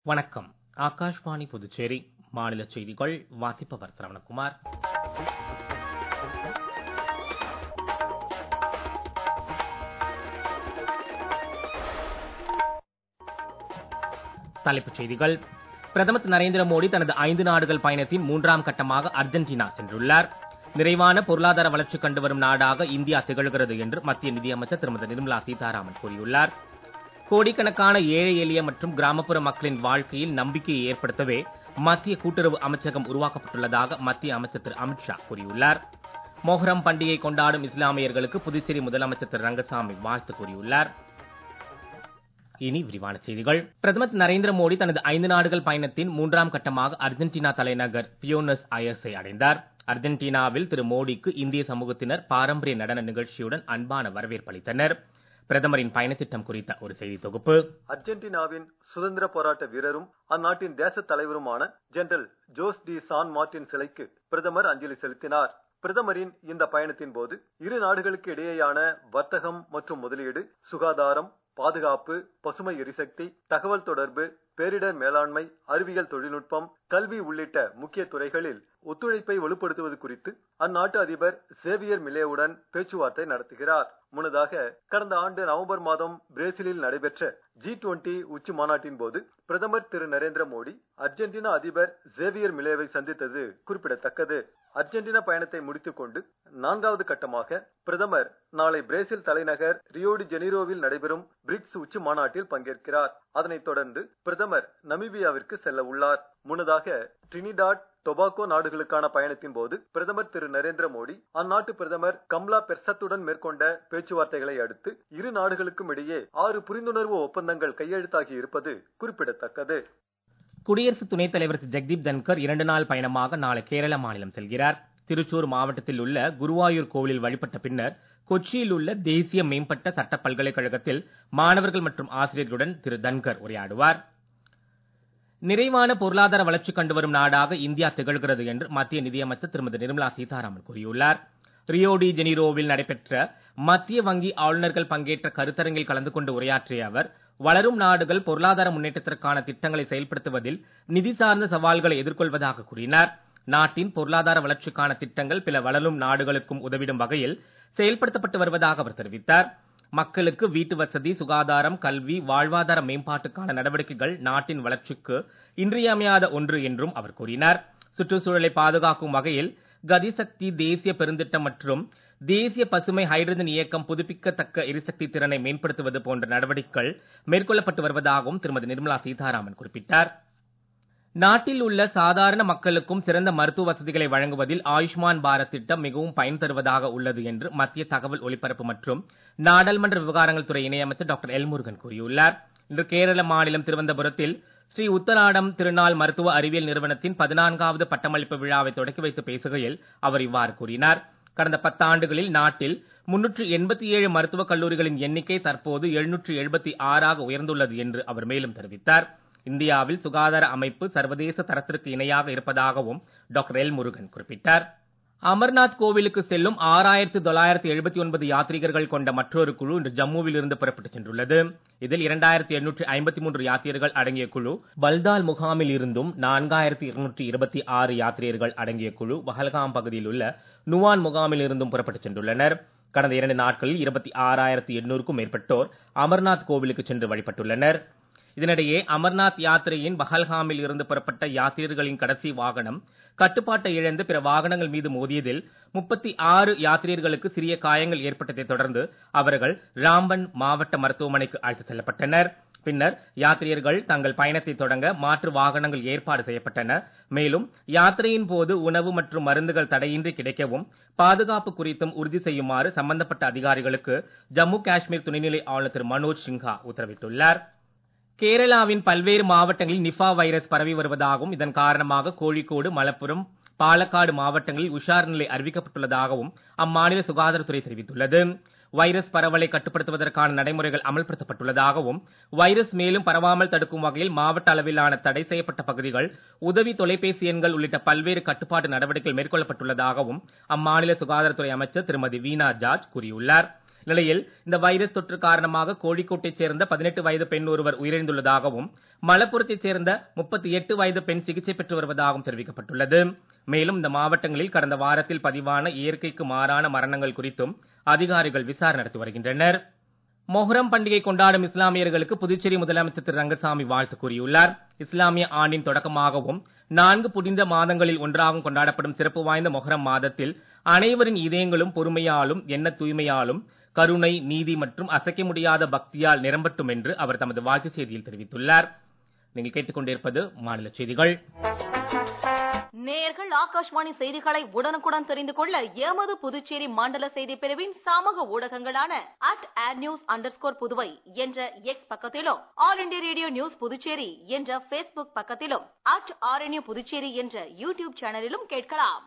வணக்கம் ஆகாஷ்வாணி புதுச்சேரி மாநில செய்திகள் வாசிப்பவர் சரவணகுமார் தலைப்புச் செய்திகள் பிரதமர் திரு நரேந்திர மோடி தனது ஐந்து நாடுகள் பயணத்தின் மூன்றாம் கட்டமாக அர்ஜென்டினா சென்றுள்ளார் நிறைவான பொருளாதார வளர்ச்சி கண்டு வரும் நாடாக இந்தியா திகழ்கிறது என்று மத்திய நிதியமைச்சர் திருமதி நிர்மலா சீதாராமன் கூறியுள்ளார் கோடிக்கணக்கான ஏழை எளிய மற்றும் கிராமப்புற மக்களின் வாழ்க்கையில் நம்பிக்கையை ஏற்படுத்தவே மத்திய கூட்டுறவு அமைச்சகம் உருவாக்கப்பட்டுள்ளதாக மத்திய அமைச்சர் திரு அமித்ஷா கூறியுள்ளார் மொஹரம் பண்டிகை கொண்டாடும் இஸ்லாமியர்களுக்கு புதுச்சேரி முதலமைச்சர் திரு ரங்கசாமி வாழ்த்து கூறியுள்ளார் இனி விரிவான செய்திகள் பிரதமர் திரு நரேந்திர மோடி தனது ஐந்து நாடுகள் பயணத்தின் மூன்றாம் கட்டமாக அர்ஜென்டினா தலைநகர் பியோனஸ் அயர்ஸை அடைந்தார் அர்ஜென்டினாவில் திரு மோடிக்கு இந்திய சமூகத்தினர் பாரம்பரிய நடன நிகழ்ச்சியுடன் அன்பான வரவேற்பு அளித்தனர் பிரதமரின் பயணத்திட்டம் குறித்த ஒரு செய்தி தொகுப்பு அர்ஜென்டினாவின் சுதந்திர போராட்ட வீரரும் அந்நாட்டின் தேச தலைவருமான general Jose de San Martin சிலைக்கு பிரதமர் அஞ்சலி செலுத்தினார் பிரதமரின் இந்த பயணத்தின் போது இரு நாடுகளுக்கு இடையேயான வர்த்தகம் மற்றும் முதலீடு சுகாதாரம் பாதுகாப்பு பசுமை எரிசக்தி தகவல் தொடர்பு பேரிடர் மேலாண்மை அறிவியல் தொழில்நுட்பம் கல்வி உள்ளிட்ட முக்கிய துறைகளில் ஒத்துழைப்பை வலுப்படுத்துவது குறித்து அந்நாட்டு அதிபர் சேவியர் மிலேவுடன் பேச்சுவார்த்தை நடத்துகிறார் முன்னதாக கடந்த ஆண்டு நவம்பர் மாதம் பிரேசிலில் நடைபெற்ற ஜி டுவெண்டி உச்சி மாநாட்டின் போது பிரதமர் திரு நரேந்திர மோடி அர்ஜென்டினா அதிபர் சேவியர் மிலேவை சந்தித்தது குறிப்பிடத்தக்கது அர்ஜென்டினா பயணத்தை முடித்துக் கொண்டு நான்காவது கட்டமாக பிரதமர் நாளை பிரேசில் தலைநகர் ரியோடி ஜெனிரோவில் நடைபெறும் பிரிக்ஸ் உச்சி மாநாட்டில் பங்கேற்கிறார் அதனைத் தொடர்ந்து பிரதமர் நமீபியாவிற்கு செல்ல உள்ளார் முன்னதாக டிரினிடாட் டொபாகோ நாடுகளுக்கான பயணத்தின் போது பிரதமர் திரு நரேந்திர மோடி அந்நாட்டு பிரதமர் கம்லா பெர்சத்துடன் மேற்கொண்ட பேச்சுவார்த்தைகளை அடுத்து இரு நாடுகளுக்கும் இடையே ஆறு புரிந்துணர்வு ஒப்பந்தங்கள் கையெழுத்தாகி இருப்பது குறிப்பிடத்தக்கது குடியரசு துணைத் தலைவர் திரு ஜெக்தீப் தன்கர் இரண்டு நாள் பயணமாக நாளை கேரள மாநிலம் செல்கிறார் திருச்சூர் மாவட்டத்தில் உள்ள குருவாயூர் கோவிலில் வழிபட்ட பின்னர் கொச்சியில் உள்ள தேசிய மேம்பட்ட சட்ட பல்கலைக்கழகத்தில் மாணவர்கள் மற்றும் ஆசிரியர்களுடன் திரு தன்கர் உரையாடுவார் நிறைவான பொருளாதார வளர்ச்சி கண்டு வரும் நாடாக இந்தியா திகழ்கிறது என்று மத்திய நிதியமைச்சர் திருமதி நிர்மலா சீதாராமன் கூறியுள்ளார் ரியோடி ஜெனிரோவில் நடைபெற்ற மத்திய வங்கி ஆளுநர்கள் பங்கேற்ற கருத்தரங்கில் கலந்து கொண்டு உரையாற்றிய அவர் வளரும் நாடுகள் பொருளாதார முன்னேற்றத்திற்கான திட்டங்களை செயல்படுத்துவதில் நிதி சார்ந்த சவால்களை எதிர்கொள்வதாக கூறினார் நாட்டின் பொருளாதார வளர்ச்சிக்கான திட்டங்கள் பிற வளரும் நாடுகளுக்கும் உதவிடும் வகையில் செயல்படுத்தப்பட்டு வருவதாக அவர் தெரிவித்தார் மக்களுக்கு வீட்டு வசதி சுகாதாரம் கல்வி வாழ்வாதார மேம்பாட்டுக்கான நடவடிக்கைகள் நாட்டின் வளர்ச்சிக்கு இன்றியமையாத ஒன்று என்றும் அவர் கூறினார் சுற்றுச்சூழலை பாதுகாக்கும் வகையில் கதிசக்தி தேசிய பெருந்திட்டம் மற்றும் தேசிய பசுமை ஹைட்ரஜன் இயக்கம் புதுப்பிக்கத்தக்க எரிசக்தி திறனை மேம்படுத்துவது போன்ற நடவடிக்கைகள் மேற்கொள்ளப்பட்டு வருவதாகவும் திருமதி நிர்மலா சீதாராமன் குறிப்பிட்டார் நாட்டில் உள்ள சாதாரண மக்களுக்கும் சிறந்த மருத்துவ வசதிகளை வழங்குவதில் ஆயுஷ்மான் பாரத் திட்டம் மிகவும் பயன் தருவதாக உள்ளது என்று மத்திய தகவல் ஒலிபரப்பு மற்றும் நாடாளுமன்ற விவகாரங்கள் துறை இணையமைச்சர் டாக்டர் எல் முருகன் கூறியுள்ளார் இன்று கேரள மாநிலம் திருவனந்தபுரத்தில் ஸ்ரீ உத்தராடம் திருநாள் மருத்துவ அறிவியல் நிறுவனத்தின் பதினான்காவது பட்டமளிப்பு விழாவை தொடக்கி வைத்து பேசுகையில் அவர் இவ்வாறு கூறினார் கடந்த பத்தாண்டுகளில் நாட்டில் முன்னூற்று எண்பத்தி ஏழு மருத்துவக் கல்லூரிகளின் எண்ணிக்கை தற்போது எழுநூற்று எழுபத்தி ஆறாக உயர்ந்துள்ளது என்று அவர் மேலும் தெரிவித்தார் இந்தியாவில் சுகாதார அமைப்பு சர்வதேச தரத்திற்கு இணையாக இருப்பதாகவும் டாக்டர் எல் முருகன் குறிப்பிட்டார் அமர்நாத் கோவிலுக்கு செல்லும் ஆறாயிரத்து தொள்ளாயிரத்து எழுபத்தி ஒன்பது யாத்ரீகர்கள் கொண்ட மற்றொரு குழு இன்று ஜம்முவில் இருந்து புறப்பட்டுச் சென்றுள்ளது இதில் இரண்டாயிரத்தி எண்ணூற்று ஐம்பத்தி மூன்று யாத்திரியர்கள் அடங்கிய குழு பல்தால் முகாமில் இருந்தும் நான்காயிரத்து இருநூற்றி இருபத்தி ஆறு யாத்திரியர்கள் அடங்கிய குழு பஹல்காம் பகுதியில் உள்ள நுவான் முகாமில் இருந்தும் புறப்பட்டுச் சென்றுள்ளனர் கடந்த இரண்டு நாட்களில் இருபத்தி ஆறாயிரத்து எண்ணூறுக்கும் மேற்பட்டோர் அமர்நாத் கோவிலுக்கு சென்று வழிபட்டுள்ளனர் இதனிடையே அமர்நாத் யாத்திரையின் பஹல்காமில் இருந்து புறப்பட்ட யாத்திரியர்களின் கடைசி வாகனம் கட்டுப்பாட்டை இழந்து பிற வாகனங்கள் மீது மோதியதில் முப்பத்தி ஆறு யாத்திரியர்களுக்கு சிறிய காயங்கள் ஏற்பட்டதை தொடர்ந்து அவர்கள் ராம்பன் மாவட்ட மருத்துவமனைக்கு அழைத்து செல்லப்பட்டனர் பின்னர் யாத்திரியர்கள் தங்கள் பயணத்தை தொடங்க மாற்று வாகனங்கள் ஏற்பாடு செய்யப்பட்டன மேலும் யாத்திரையின் போது உணவு மற்றும் மருந்துகள் தடையின்றி கிடைக்கவும் பாதுகாப்பு குறித்தும் உறுதி செய்யுமாறு சம்பந்தப்பட்ட அதிகாரிகளுக்கு ஜம்மு காஷ்மீர் துணைநிலை ஆளுநர் திரு மனோஜ் சின்ஹா உத்தரவிட்டுள்ளார் கேரளாவின் பல்வேறு மாவட்டங்களில் நிஃபா வைரஸ் பரவி வருவதாகவும் இதன் காரணமாக கோழிக்கோடு மலப்புரம் பாலக்காடு மாவட்டங்களில் உஷார் நிலை அறிவிக்கப்பட்டுள்ளதாகவும் அம்மாநில சுகாதாரத்துறை தெரிவித்துள்ளது வைரஸ் பரவலை கட்டுப்படுத்துவதற்கான நடைமுறைகள் அமல்படுத்தப்பட்டுள்ளதாகவும் வைரஸ் மேலும் பரவாமல் தடுக்கும் வகையில் மாவட்ட அளவிலான தடை செய்யப்பட்ட பகுதிகள் உதவி தொலைபேசி எண்கள் உள்ளிட்ட பல்வேறு கட்டுப்பாட்டு நடவடிக்கைகள் மேற்கொள்ளப்பட்டுள்ளதாகவும் அம்மாநில சுகாதாரத்துறை அமைச்சர் திருமதி வீணா ஜார்ஜ் கூறியுள்ளார் நிலையில் இந்த வைரஸ் தொற்று காரணமாக கோழிக்கோட்டைச் சேர்ந்த பதினெட்டு வயது பெண் ஒருவர் உயிரிழந்துள்ளதாகவும் மலப்புரத்தைச் சேர்ந்த முப்பத்தி எட்டு வயது பெண் சிகிச்சை பெற்று வருவதாகவும் தெரிவிக்கப்பட்டுள்ளது மேலும் இந்த மாவட்டங்களில் கடந்த வாரத்தில் பதிவான இயற்கைக்கு மாறான மரணங்கள் குறித்தும் அதிகாரிகள் விசாரணை நடத்தி வருகின்றனர் மொஹரம் பண்டிகை கொண்டாடும் இஸ்லாமியர்களுக்கு புதுச்சேரி முதலமைச்சர் திரு ரங்கசாமி வாழ்த்து கூறியுள்ளார் இஸ்லாமிய ஆண்டின் தொடக்கமாகவும் நான்கு புனித மாதங்களில் ஒன்றாகவும் கொண்டாடப்படும் சிறப்பு வாய்ந்த மொஹரம் மாதத்தில் அனைவரின் இதயங்களும் பொறுமையாலும் எண்ண தூய்மையாலும் கருணை நீதி மற்றும் அசைக்க முடியாத பக்தியால் நிரம்பட்டும் என்று அவர் தமது வாழ்த்து செய்தியில் தெரிவித்துள்ளார் நீங்கள் கேட்டுக்கொண்டிருப்பது மாநில செய்திகள் நேயர்கள் ஆகாஷ்வாணி செய்திகளை உடனுக்குடன் தெரிந்து கொள்ள எமது புதுச்சேரி மண்டல செய்தி பிரிவின் சமூக ஊடகங்களான அட் ஆட் நியூஸ் அண்டர் புதுவை என்ற எக்ஸ் பக்கத்திலும் All India Radio News Puducherry என்ற பேஸ்புக் பக்கத்திலும் அட் ஆர்என்யூ புதுச்சேரி என்ற யூடியூப் சேனலிலும் கேட்கலாம்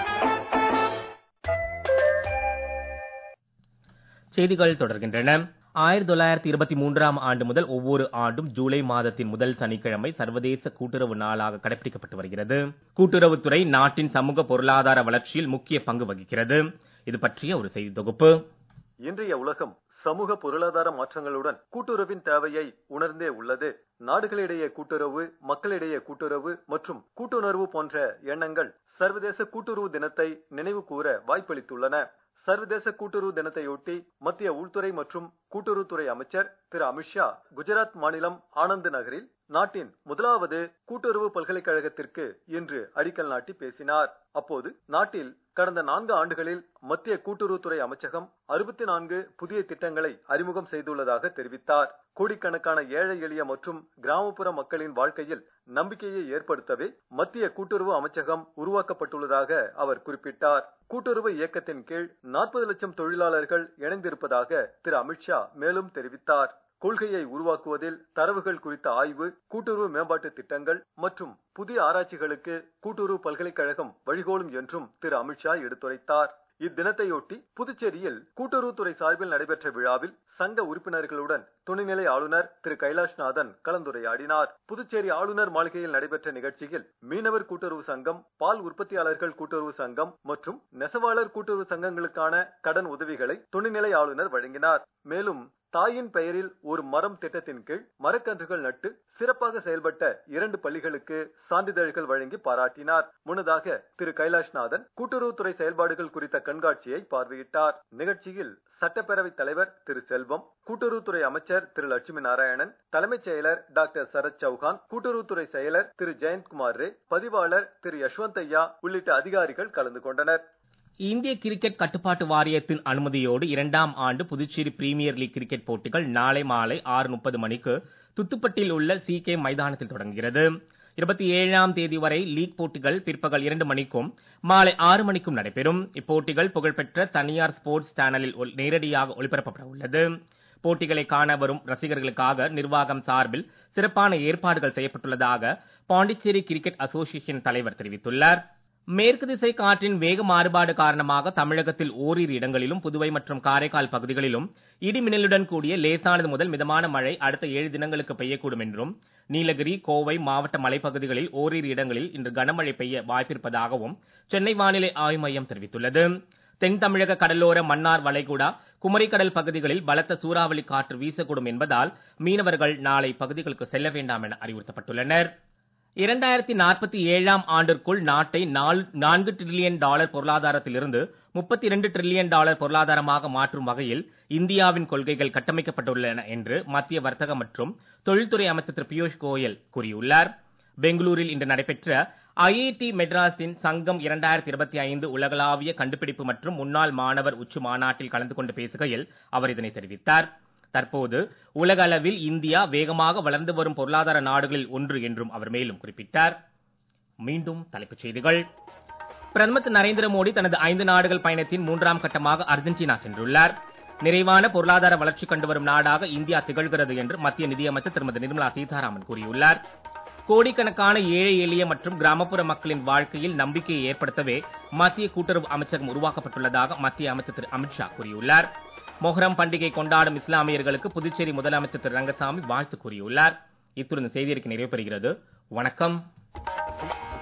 செய்திகள் தொடர்கின்றன ஆயிரத்தி தொள்ளாயிரத்தி இருபத்தி மூன்றாம் ஆண்டு முதல் ஒவ்வொரு ஆண்டும் ஜூலை மாதத்தின் முதல் சனிக்கிழமை சர்வதேச கூட்டுறவு நாளாக கடைபிடிக்கப்பட்டு வருகிறது கூட்டுறவுத்துறை நாட்டின் சமூக பொருளாதார வளர்ச்சியில் முக்கிய பங்கு வகிக்கிறது இது பற்றிய ஒரு செய்தி தொகுப்பு இன்றைய உலகம் சமூக பொருளாதார மாற்றங்களுடன் கூட்டுறவின் தேவையை உணர்ந்தே உள்ளது நாடுகளிடையே கூட்டுறவு மக்களிடையே கூட்டுறவு மற்றும் கூட்டுணர்வு போன்ற எண்ணங்கள் சர்வதேச கூட்டுறவு தினத்தை நினைவு கூற வாய்ப்பளித்துள்ளன சர்வதேச கூட்டுறவு தினத்தையொட்டி மத்திய உள்துறை மற்றும் கூட்டுறவுத்துறை அமைச்சர் திரு அமித்ஷா குஜராத் மாநிலம் ஆனந்த் நகரில் நாட்டின் முதலாவது கூட்டுறவு பல்கலைக்கழகத்திற்கு இன்று அடிக்கல் நாட்டி பேசினார் அப்போது நாட்டில் கடந்த நான்கு ஆண்டுகளில் மத்திய கூட்டுறவுத்துறை அமைச்சகம் அறுபத்தி நான்கு புதிய திட்டங்களை அறிமுகம் செய்துள்ளதாக தெரிவித்தார் கோடிக்கணக்கான ஏழை எளிய மற்றும் கிராமப்புற மக்களின் வாழ்க்கையில் நம்பிக்கையை ஏற்படுத்தவே மத்திய கூட்டுறவு அமைச்சகம் உருவாக்கப்பட்டுள்ளதாக அவர் குறிப்பிட்டார் கூட்டுறவு இயக்கத்தின் கீழ் நாற்பது லட்சம் தொழிலாளர்கள் இணைந்திருப்பதாக திரு அமித்ஷா மேலும் தெரிவித்தார் கொள்கையை உருவாக்குவதில் தரவுகள் குறித்த ஆய்வு கூட்டுறவு மேம்பாட்டு திட்டங்கள் மற்றும் புதிய ஆராய்ச்சிகளுக்கு கூட்டுறவு பல்கலைக்கழகம் வழிகோலும் என்றும் திரு அமித்ஷா எடுத்துரைத்தார் இத்தினத்தையொட்டி புதுச்சேரியில் கூட்டுறவுத்துறை சார்பில் நடைபெற்ற விழாவில் சங்க உறுப்பினர்களுடன் துணைநிலை ஆளுநர் திரு கைலாஷ்நாதன் கலந்துரையாடினார் புதுச்சேரி ஆளுநர் மாளிகையில் நடைபெற்ற நிகழ்ச்சியில் மீனவர் கூட்டுறவு சங்கம் பால் உற்பத்தியாளர்கள் கூட்டுறவு சங்கம் மற்றும் நெசவாளர் கூட்டுறவு சங்கங்களுக்கான கடன் உதவிகளை துணைநிலை ஆளுநர் வழங்கினார் மேலும் தாயின் பெயரில் ஒரு மரம் திட்டத்தின் கீழ் மரக்கன்றுகள் நட்டு சிறப்பாக செயல்பட்ட இரண்டு பள்ளிகளுக்கு சான்றிதழ்கள் வழங்கி பாராட்டினார் முன்னதாக திரு கைலாஷ்நாதன் கூட்டுறவுத்துறை செயல்பாடுகள் குறித்த கண்காட்சியை பார்வையிட்டார் நிகழ்ச்சியில் சட்டப்பேரவைத் தலைவர் திரு செல்வம் கூட்டுறவுத்துறை அமைச்சர் திரு லட்சுமி நாராயணன் தலைமைச் செயலர் டாக்டர் சரத் சௌஹான் கூட்டுறவுத்துறை செயலர் திரு ஜெயந்த்குமார் ரே பதிவாளர் திரு யஷ்வந்த் ஐயா உள்ளிட்ட அதிகாரிகள் கலந்து கொண்டனர் இந்திய கிரிக்கெட் கட்டுப்பாட்டு வாரியத்தின் அனுமதியோடு இரண்டாம் ஆண்டு புதுச்சேரி பிரீமியர் லீக் கிரிக்கெட் போட்டிகள் நாளை மாலை ஆறு முப்பது மணிக்கு துத்துப்பட்டில் உள்ள சி கே மைதானத்தில் தொடங்குகிறது இருபத்தி ஏழாம் தேதி வரை லீக் போட்டிகள் பிற்பகல் இரண்டு மணிக்கும் மாலை ஆறு மணிக்கும் நடைபெறும் இப்போட்டிகள் புகழ்பெற்ற தனியார் ஸ்போர்ட்ஸ் சேனலில் நேரடியாக ஒளிபரப்பப்பட உள்ளது போட்டிகளை காண வரும் ரசிகர்களுக்காக நிர்வாகம் சார்பில் சிறப்பான ஏற்பாடுகள் செய்யப்பட்டுள்ளதாக பாண்டிச்சேரி கிரிக்கெட் அசோசியேஷன் தலைவர் தெரிவித்துள்ளார் மேற்கு திசை காற்றின் வேக மாறுபாடு காரணமாக தமிழகத்தில் ஓரிரு இடங்களிலும் புதுவை மற்றும் காரைக்கால் பகுதிகளிலும் இடி மின்னலுடன் கூடிய லேசானது முதல் மிதமான மழை அடுத்த ஏழு தினங்களுக்கு பெய்யக்கூடும் என்றும் நீலகிரி கோவை மாவட்ட மலைப்பகுதிகளில் ஓரிரு இடங்களில் இன்று கனமழை பெய்ய வாய்ப்பிருப்பதாகவும் சென்னை வானிலை ஆய்வு மையம் தெரிவித்துள்ளது தென் தமிழக கடலோர மன்னார் வளைகுடா குமரிக்கடல் பகுதிகளில் பலத்த சூறாவளி காற்று வீசக்கூடும் என்பதால் மீனவர்கள் நாளை பகுதிகளுக்கு செல்ல வேண்டாம் என அறிவுறுத்தப்பட்டுள்ளனர் இரண்டாயிரத்தி நாற்பத்தி ஏழாம் ஆண்டிற்குள் நாட்டை நான்கு டிரில்லியன் டாலர் பொருளாதாரத்திலிருந்து முப்பத்தி இரண்டு டிரில்லியன் டாலர் பொருளாதாரமாக மாற்றும் வகையில் இந்தியாவின் கொள்கைகள் கட்டமைக்கப்பட்டுள்ளன என்று மத்திய வர்த்தக மற்றும் தொழில்துறை அமைச்சர் திரு பியூஷ் கோயல் கூறியுள்ளார் பெங்களூரில் இன்று நடைபெற்ற ஐஐடி மெட்ராஸின் சங்கம் இரண்டாயிரத்தி இருபத்தி ஐந்து உலகளாவிய கண்டுபிடிப்பு மற்றும் முன்னாள் மாணவர் உச்சி மாநாட்டில் கலந்து கொண்டு பேசுகையில் அவர் இதனை தெரிவித்தார் தற்போது உலக அளவில் இந்தியா வேகமாக வளர்ந்து வரும் பொருளாதார நாடுகளில் ஒன்று என்றும் அவர் மேலும் குறிப்பிட்டார் மீண்டும் தலைப்புச் செய்திகள் பிரதமர் திரு நரேந்திர மோடி தனது ஐந்து நாடுகள் பயணத்தின் மூன்றாம் கட்டமாக அர்ஜென்டினா சென்றுள்ளார் நிறைவான பொருளாதார வளர்ச்சி கண்டு வரும் நாடாக இந்தியா திகழ்கிறது என்று மத்திய நிதியமைச்சர் திருமதி நிர்மலா சீதாராமன் கூறியுள்ளார் கோடிக்கணக்கான ஏழை எளிய மற்றும் கிராமப்புற மக்களின் வாழ்க்கையில் நம்பிக்கையை ஏற்படுத்தவே மத்திய கூட்டுறவு அமைச்சகம் உருவாக்கப்பட்டுள்ளதாக மத்திய அமைச்சர் திரு அமித்ஷா கூறியுள்ளார் மொஹரம் பண்டிகை கொண்டாடும் இஸ்லாமியர்களுக்கு புதுச்சேரி முதலமைச்சர் திரு ரங்கசாமி வாழ்த்து கூறியுள்ளார் இத்துடன் செய்தியறிக்கை நிறைவு பெறுகிறது வணக்கம்